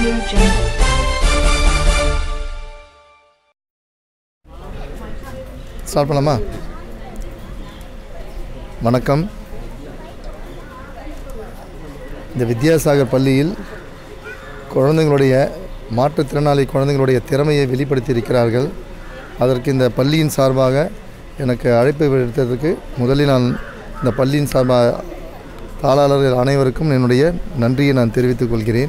Audio Jungle. Start பண்ணலாமா வணக்கம் இந்த வித்யாசாகர் பள்ளியில் குழந்தைங்களுடைய மாற்றுத்திறனாளி குழந்தைங்களுடைய திறமையை வெளிப்படுத்தி இருக்கிறார்கள் அதற்கு இந்த பள்ளியின் சார்பாக எனக்கு அழைப்பு விடுத்ததற்கு முதலில் நான் இந்த பள்ளியின் சார்பாக தாளாளர்கள் அனைவருக்கும் என்னுடைய நன்றியை நான் தெரிவித்துக் கொள்கிறேன்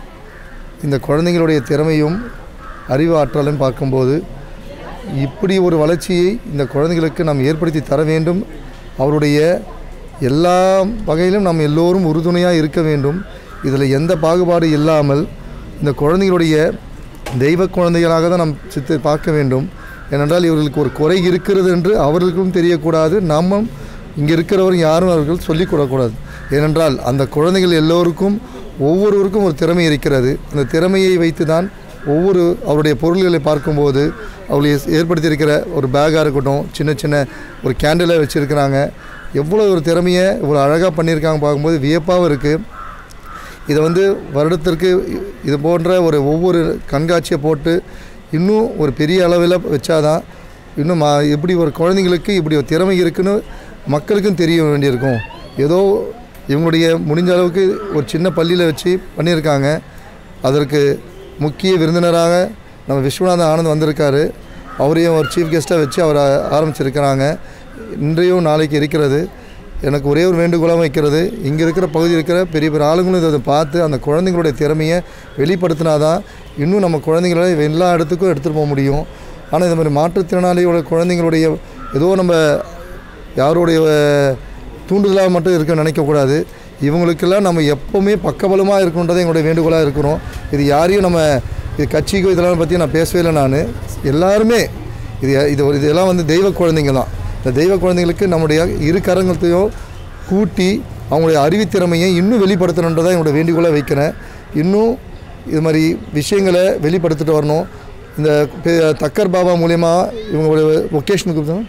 இந்த குழந்தைங்களுடைய திறமையும் அறிவு ஆற்றலும் பார்க்கும்போது இப்படி ஒரு வளர்ச்சியை இந்த குழந்தைகளுக்கு நாம் ஏற்படுத்தி தர வேண்டும் அவருடைய எல்லா வகையிலும் நாம் எல்லோரும் உறுதுணையாக இருக்க வேண்டும் இதில் எந்த பாகுபாடு இல்லாமல் இந்த குழந்தைகளுடைய தெய்வ குழந்தைகளாக தான் நாம் சித்து பார்க்க வேண்டும் ஏனென்றால் இவர்களுக்கு ஒரு குறை இருக்கிறது என்று அவர்களுக்கும் தெரியக்கூடாது நம்ம இங்கே இருக்கிறவரும் யாரும் அவர்கள் சொல்லிக் கொடுக்கக்கூடாது ஏனென்றால் அந்த குழந்தைகள் எல்லோருக்கும் ஒவ்வொருவருக்கும் ஒரு திறமை இருக்கிறது அந்த திறமையை வைத்து தான் ஒவ்வொரு அவருடைய பொருள்களை பார்க்கும்போது அவளை ஏற்படுத்தியிருக்கிற ஒரு பேக்காக இருக்கட்டும் சின்ன சின்ன ஒரு கேண்டிலை வச்சுருக்கிறாங்க எவ்வளோ ஒரு திறமையை இவ்வளோ அழகாக பண்ணியிருக்காங்க பார்க்கும்போது வியப்பாகவும் இருக்குது இதை வந்து வருடத்திற்கு இது போன்ற ஒரு ஒவ்வொரு கண்காட்சியை போட்டு இன்னும் ஒரு பெரிய அளவில் வச்சாதான் இன்னும் மா எப்படி ஒரு குழந்தைங்களுக்கு இப்படி ஒரு திறமை இருக்குன்னு மக்களுக்கும் தெரிய வேண்டியிருக்கும் ஏதோ இவங்களுடைய முடிஞ்ச அளவுக்கு ஒரு சின்ன பள்ளியில் வச்சு பண்ணியிருக்காங்க அதற்கு முக்கிய விருந்தினராக நம்ம விஸ்வநாதன் ஆனந்த் வந்திருக்காரு அவரையும் ஒரு சீஃப் கெஸ்ட்டாக வச்சு அவர் ஆரம்பிச்சிருக்கிறாங்க இன்றையும் நாளைக்கு இருக்கிறது எனக்கு ஒரே ஒரு வேண்டுகோளாக வைக்கிறது இங்கே இருக்கிற பகுதியில் இருக்கிற பெரிய பெரிய ஆளுங்களும் இதை பார்த்து அந்த குழந்தைங்களுடைய திறமையை வெளிப்படுத்தினா தான் இன்னும் நம்ம குழந்தைங்கள எல்லா இடத்துக்கும் எடுத்துகிட்டு போக முடியும் ஆனால் இந்த மாதிரி மாற்றுத்திறனாளியோட குழந்தைங்களுடைய ஏதோ நம்ம யாருடைய தூண்டுதலாக மட்டும் இருக்க நினைக்கக்கூடாது இவங்களுக்கெல்லாம் நம்ம எப்போவுமே பக்கபலமாக இருக்கணுன்றதை எங்களுடைய வேண்டுகோளாக இருக்கிறோம் இது யாரையும் நம்ம இது கட்சிக்கோ இதெல்லாம் பற்றி நான் பேசவே இல்லை நான் எல்லாருமே இது இது ஒரு இதெல்லாம் வந்து தெய்வ குழந்தைங்க தான் இந்த தெய்வ குழந்தைங்களுக்கு நம்முடைய இரு கரங்கத்தையும் கூட்டி அவங்களுடைய அறிவுத்திறமையை இன்னும் வெளிப்படுத்தணுன்றதை என்னோட வேண்டுகோளாக வைக்கிறேன் இன்னும் இது மாதிரி விஷயங்களை வெளிப்படுத்திட்டு வரணும் இந்த பெ- தக்கர் பாபா மூலயமா இவங்களுடைய ஒகேஷனுக்கு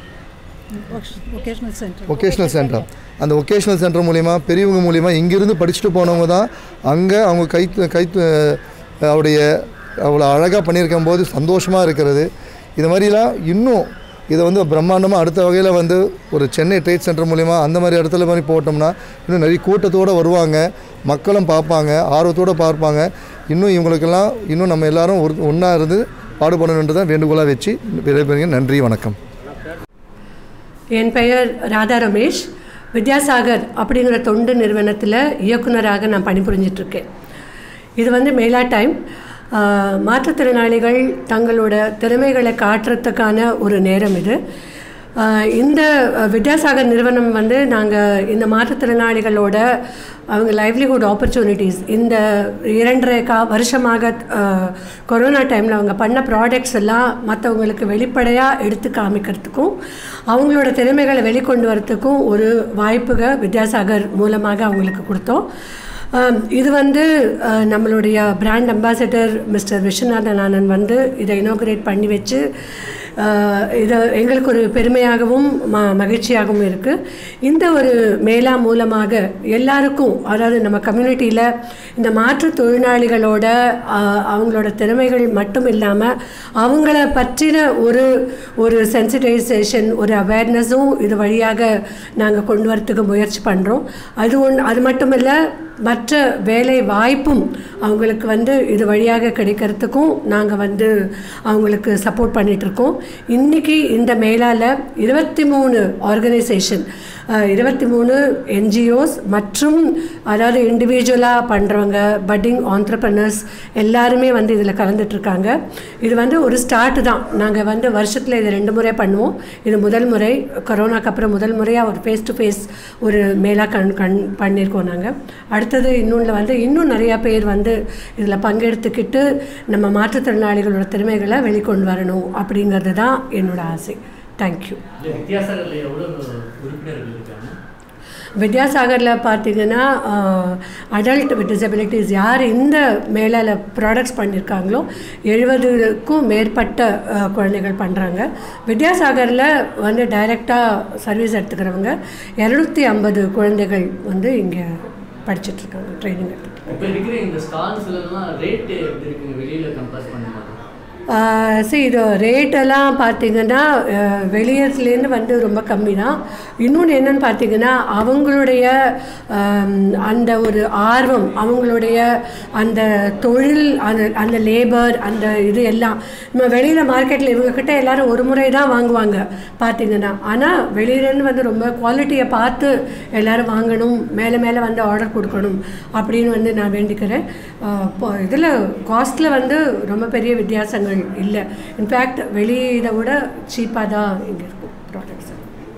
vocational center. ஒகேஷ்னல் சென்டர் அந்த ஒகேஷ்னல் சென்டர் மூலிமா பெரியவங்க மூலிமா இங்கேருந்து படிச்சுட்டு போனவங்க தான் அங்கே அவங்க கை கை அவருடைய அவ்வளோ அழகாக பண்ணியிருக்கும் போது சந்தோஷமாக இருக்கிறது இது மாதிரிலாம் இன்னும் இதை வந்து பிரம்மாண்டமாக அடுத்த வகையில் வந்து ஒரு சென்னை ட்ரேட் சென்டர் மூலிமா அந்த மாதிரி இடத்துல மாதிரி போட்டோம்னா இன்னும் நிறைய கூட்டத்தோடு வருவாங்க மக்களும் பார்ப்பாங்க ஆர்வத்தோடு பார்ப்பாங்க இன்னும் இவங்களுக்கெல்லாம் இன்னும் நம்ம எல்லாரும் ஒரு ஒன்றா இருந்து பாடுபடணுன்றதை வேண்டுகோளாக வச்சு விடைபெறுங்க நன்றி வணக்கம் என் பெயர் ராதா ரமேஷ் வித்யாசாகர் அப்படிங்கிற தொண்டு நிறுவனத்தில் இயக்குனராக நான் பணிபுரிஞ்சிட்ருக்கேன் இது வந்து மேலா டைம் ஆஹ், மாற்றுத்திறனாளிகள் தங்களோட திறமைகளை காட்டுறதுக்கான ஒரு நேரம் இது ஆஹ், இந்த அஹ், வித்யாசாகர் நிறுவனம் வந்து நாங்கள் இந்த மாற்றுத்திறனாளிகளோட அவங்க லைவ்லிஹுட் ஆப்பர்ச்சுனிட்டிஸ் இந்த இரண்டரை கா வருஷமாக ஆஹ், கொரோனா டைமில் அவங்க பண்ண ப்ராடக்ட்ஸ் எல்லாம் மற்றவங்களுக்கு வெளிப்படையாக எடுத்து காமிக்கிறதுக்கும் அவங்களோட திறமைகளை வெளிக்கொண்டு வரத்துக்கும் ஒரு வாய்ப்புக வித்யாசாகர் மூலமாக அவங்களுக்கு கொடுத்தோம் ஆம், இது வந்து அஹ், நம்மளுடைய brand ambassador mister Viswanathan Anand வந்து இதை இனாகுரேட் பண்ணி வச்சு அஹ், இது எங்களுக்கு ஒரு பெருமையாகவும் ம மகிழ்ச்சியாகவும் இருக்குது இந்த ஒரு மேலா மூலமாக எல்லாருக்கும் அதாவது நம்ம கம்யூனிட்டியில் இந்த மாற்றுத் தொழிலாளிகளோட அஹ், அவங்களோட திறமைகள் மட்டும் இல்லாமல் அவங்கள பற்றின ஒரு ஒரு சென்சிட்டைசேஷன் ஒரு அவேர்னஸும் இது வழியாக நாங்கள் கொண்டு வரத்துக்கு முயற்சி பண்ணுறோம் அது ஒன் அது மட்டும் இல்லை மற்ற வேலை வாய்ப்பும் அவங்களுக்கு வந்து இது வழியாக கிடைக்கிறதுக்கும் நாங்கள் வந்து அவங்களுக்கு சப்போர்ட் பண்ணிகிட்ருக்கோம் இன்றைக்கி இந்த மேலால் இருபத்தி மூணு ஆர்கனைசேஷன் இருபத்தி மூணு என்ஜிஓஸ் மற்றும் அதாவது இண்டிவிஜுவலாக பண்ணுறவங்க பட்டிங் ஆண்டர்பனர்ஸ் எல்லாருமே வந்து இதில் கலந்துட்ருக்காங்க இது வந்து ஒரு ஸ்டார்ட் தான் நாங்கள் வந்து வருஷத்தில் இது ரெண்டு முறை பண்ணுவோம் இது முதல் முறை கொரோனாக்கு அப்புறம் முதல் முறையாக ஒரு ஃபேஸ் டு ஃபேஸ் ஒரு மேலா கண் கண் பண்ணியிருக்கோம் நாங்கள் அடுத்தது இன்னொன்று வந்து இன்னும் நிறையா பேர் வந்து இதில் பங்கெடுத்துக்கிட்டு நம்ம மாற்றுத்திறனாளிகளோட திறமைகளை வெளிக்கொண்டு வரணும் அப்படிங்கிறது தான் என்னோட ஆசை தேங்க்யூ இல்லை வித்தியாசங்களில் எவ்வளோ உறுப்பினர்கள் இருக்காங்க வித்யாசாகரில் பார்த்தீங்கன்னா அடல்ட் வித் டிசபிலிட்டிஸ் யார் இந்த மேலால் ப்ராடக்ட்ஸ் பண்ணியிருக்காங்களோ எழுபதுக்கும் மேற்பட்ட அஹ், குழந்தைகள் பண்ணுறாங்க வித்யாசாகரில் வந்து டைரெக்டாக சர்வீஸ் எடுத்துக்கிறவங்க இரநூத்தி ஐம்பது குழந்தைகள் வந்து இங்கே படிச்சிட்ருக்காங்க ட்ரைனிங் எடுத்துட்டு இப்போ இருக்கிற இந்த ஸ்டால்ஸ்லாம் ரேட்டு எப்படி இருக்குங்க வெளியில் கம்பேர் பண்ணும்போது சரி இது ரேட்டெல்லாம் பார்த்தீங்கன்னா அஹ், வெளியத்துலேருந்து வந்து ரொம்ப கம்மி தான் இன்னொன்று என்னன்னு பார்த்தீங்கன்னா அவங்களுடைய ஆம், அந்த ஒரு ஆர்வம் அவங்களுடைய அந்த தொழில் அந்த அந்த லேபர் அந்த இது எல்லாம் நம்ம வெளியில் மார்க்கெட்டில் இவங்கக்கிட்ட எல்லாரும் ஒரு முறை தான் வாங்குவாங்க பார்த்தீங்கன்னா ஆனால் வெளியிலேருந்து வந்து ரொம்ப குவாலிட்டியை பார்த்து எல்லாரும் வாங்கணும் மேலே மேலே வந்து ஆர்டர் கொடுக்கணும் அப்படின்னு வந்து நான் வேண்டிக்கிறேன் இதில் காஸ்ட்டில் வந்து ரொம்ப பெரிய வித்தியாசங்கள் இல்லை இன்ஃபேக்ட் வெளி இதை விட சீப்பாக தான் இங்கே இருக்கும் ப்ராடக்ட்ஸ்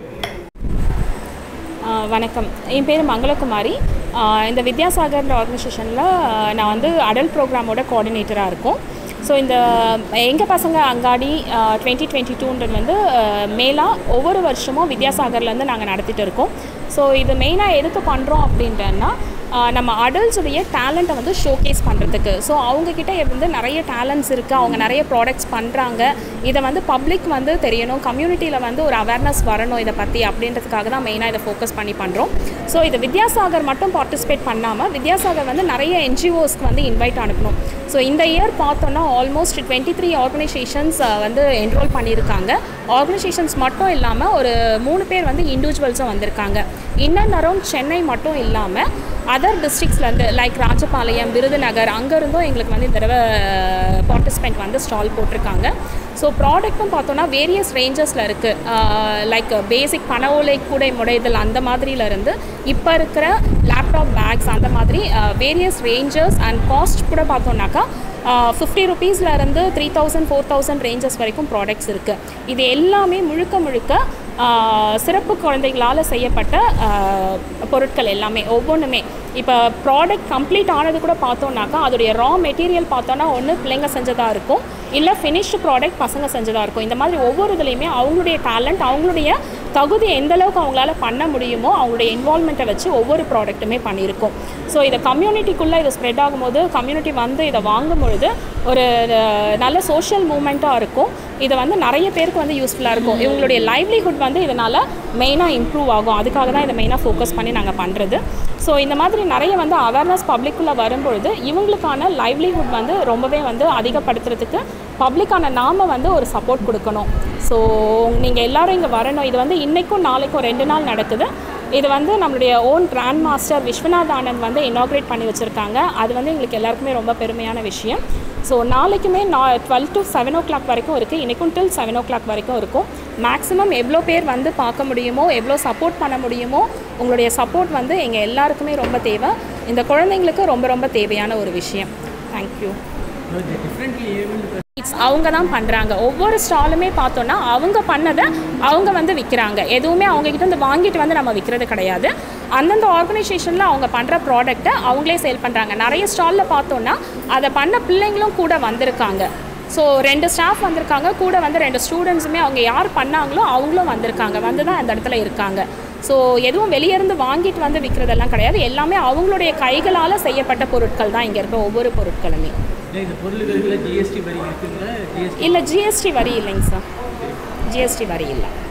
ஆ, வணக்கம் என் பேர் மங்களகுமாரி ஆ, இந்த வித்யாசாகர் ஆர்கனைசேஷனில் நான் வந்து அடல்ட் ப்ரோக்ராமோட கோஆர்டினேட்டராக இருக்கோம் ஸோ இந்த எங்கள் பசங்க அங்காடி டுவெண்ட்டி டுவெண்ட்டி டூன்றது வந்து மேலாக ஒவ்வொரு வருஷமும் வித்யாசாகர்லேருந்து நாங்கள் நடத்திட்டு இருக்கோம் ஸோ இது மெயினாக எதுக்கு பண்ணுறோம் அப்படின்றன்னா ஆஹ் நம்ம அடல்ட்ஸுடைய டேலண்ட்டை வந்து ஷோகேஸ் பண்ணுறதுக்கு ஸோ அவங்கக்கிட்ட வந்து நிறைய டேலண்ட்ஸ் இருக்குது அவங்க நிறைய ப்ராடக்ட்ஸ் பண்ணுறாங்க இதை வந்து பப்ளிக் வந்து தெரியணும் கம்யூனிட்டியில் வந்து ஒரு அவேர்னஸ் வரணும் இதை பற்றி அப்படின்றதுக்காக தான் மெயினாக இதை ஃபோக்கஸ் பண்ணி பண்ணுறோம் ஸோ இது வித்யாசாகர் மட்டும் பார்ட்டிசிபேட் பண்ணாமல் வித்யாசாகர் வந்து நிறைய என்ஜிஓஸ்க்கு வந்து இன்வைட் அனுப்பணும் ஸோ இந்த இயர் பார்த்தோன்னா ஆல்மோஸ்ட் டுவெண்ட்டி த்ரீ ஆர்கனைசேஷன்ஸ் வந்து என்ரோல் பண்ணியிருக்காங்க ஆர்கனைசேஷன்ஸ் மட்டும் இல்லாமல் ஒரு மூணு பேர் வந்து இண்டிவிஜுவல்ஸும் வந்திருக்காங்க இன் அண்ட் அரௌண்ட் சென்னை மட்டும் இல்லாமல் அதர் டிஸ்ட்ரிக்ஸ்லேருந்து லைக் ராஜபாளையம் விருதுநகர் அங்கேருந்தும் எங்களுக்கு வந்து இந்த தடவை பார்ட்டிசிபெண்ட் வந்து ஸ்டால் போட்டிருக்காங்க ஸோ ப்ராடக்ட்டும் பார்த்தோன்னா வேரியஸ் ரேஞ்சஸில் இருக்குது லைக் பேசிக் பண ஓலை கூடை முடைதல் அந்த மாதிரில இருந்து இப்போ இருக்கிற லேப்டாப் பேக்ஸ் அந்த மாதிரி வேரியஸ் ரேஞ்சஸ் அண்ட் காஸ்ட் கூட பார்த்தோன்னாக்கா ஃபிஃப்டி ருபீஸ்லேருந்து three thousand four thousand ranges வரைக்கும் ப்ராடக்ட்ஸ் இருக்குது இது எல்லாமே முழுக்க முழுக்க ஆஹ், சிறப்பு குழந்தைகளால் செய்யப்பட்ட ஆஹ், பொருட்கள் எல்லாமே ஒவ்வொன்றுமே இப்போ ப்ராடக்ட் கம்ப்ளீட் ஆனது கூட பார்த்தோன்னாக்கா அதோடைய ரா மெட்டீரியல் பார்த்தோன்னா ஒன்று பிள்ளைங்க செஞ்சதாக இருக்கும் இல்லை ஃபினிஷ்டு ப்ராடக்ட் பசங்க செஞ்சதாக இருக்கும் இந்த மாதிரி ஒவ்வொரு இதுலேயுமே அவங்களுடைய டேலண்ட் அவங்களுடைய தகுதி எந்த அளவுக்கு அவங்களால பண்ண முடியுமோ அவங்களுடைய இன்வால்மெண்ட்டை வச்சு ஒவ்வொரு ப்ராடக்ட்டுமே பண்ணியிருக்கோம் ஸோ இதை கம்யூனிட்டிக்குள்ளே இது ஸ்ப்ரெட் ஆகும்போது கம்யூனிட்டி வந்து இதை வாங்கும் பொழுது ஒரு அஹ், நல்ல சோஷியல் மூமெண்ட்டாக இருக்கும் இதை வந்து நிறைய பேருக்கு வந்து யூஸ்ஃபுல்லாக இருக்கும் இவங்களுடைய லைவ்லிஹுட் வந்து இதனால் மெயினாக இம்ப்ரூவ் ஆகும் அதுக்காக தான் இதை மெயினாக ஃபோக்கஸ் பண்ணி நாங்கள் பண்ணுறது ஸோ இந்த மாதிரி நிறைய வந்து அவேர்னஸ் பப்ளிக்குள்ளே வரும்பொழுது இவங்களுக்கான லைவ்லிஹுட் வந்து ரொம்பவே வந்து அதிகப்படுத்துறதுக்கு பப்ளிக்கான நாம வந்து ஒரு சப்போர்ட் கொடுக்கணும் ஸோ நீங்கள் எல்லாரும் இங்கே வரணும் இது வந்து இன்றைக்கும் நாளைக்கும் ரெண்டு நாள் நடக்குது இது வந்து நம்மளுடைய own grand master Viswanath Anand வந்து இனாக்ரேட் பண்ணி வச்சுருக்காங்க அது வந்து எங்களுக்கு எல்லாருக்குமே ரொம்ப பெருமையான விஷயம் ஸோ நாளைக்குமே நான் twelve to seven o'clock வரைக்கும் இருக்குது இன்றைக்கும் டில் செவன் ஓ கிளாக் வரைக்கும் இருக்கும் மேக்ஸிமம் எவ்வளோ பேர் வந்து பார்க்க முடியுமோ எவ்வளோ சப்போர்ட் பண்ண முடியுமோ உங்களுடைய சப்போர்ட் வந்து எங்கள் எல்லாருக்குமே ரொம்ப தேவை இந்த குழந்தைங்களுக்கு ரொம்ப ரொம்ப தேவையான ஒரு விஷயம் தேங்க்யூ டிஃப்ரெண்ட்லி ஏபிள் It's அவங்க தான் பண்ணுறாங்க ஒவ்வொரு ஸ்டாலுமே பார்த்தோன்னா அவங்க பண்ணதை அவங்க வந்து விற்கிறாங்க எதுவுமே அவங்க கிட்ட இருந்து வாங்கிட்டு வந்து நம்ம விற்கிறது கிடையாது அந்தந்த ஆர்கனைசேஷனில் அவங்க பண்ணுற ப்ராடக்ட்டை அவங்களே சேல் பண்ணுறாங்க நிறைய ஸ்டாலில் பார்த்தோன்னா அதை பண்ண பிள்ளைங்களும் கூட வந்திருக்காங்க ஸோ ரெண்டு ஸ்டாஃப் வந்திருக்காங்க கூட வந்து ரெண்டு ஸ்டூடெண்ட்ஸுமே அவங்க யார் பண்ணாங்களோ அவங்களும் வந்திருக்காங்க வந்து தான் அந்த இடத்துல இருக்காங்க ஸோ எதுவும் வெளியே இருந்து வாங்கிட்டு வந்து விற்கிறதெல்லாம் கிடையாது எல்லாமே அவங்களுடைய கைகளால் செய்யப்பட்ட பொருட்கள் தான் இங்கே இருக்கிற ஒவ்வொரு பொருட்களுமே இந்த பொருளுகளுக்கு ஜிஎஸ்டி வரி இருக்குங்களா ஜிஎஸ்டி இல்லை ஜிஎஸ்டி வரி இல்லைங்க சார் ஜிஎஸ்டி வரி இல்லை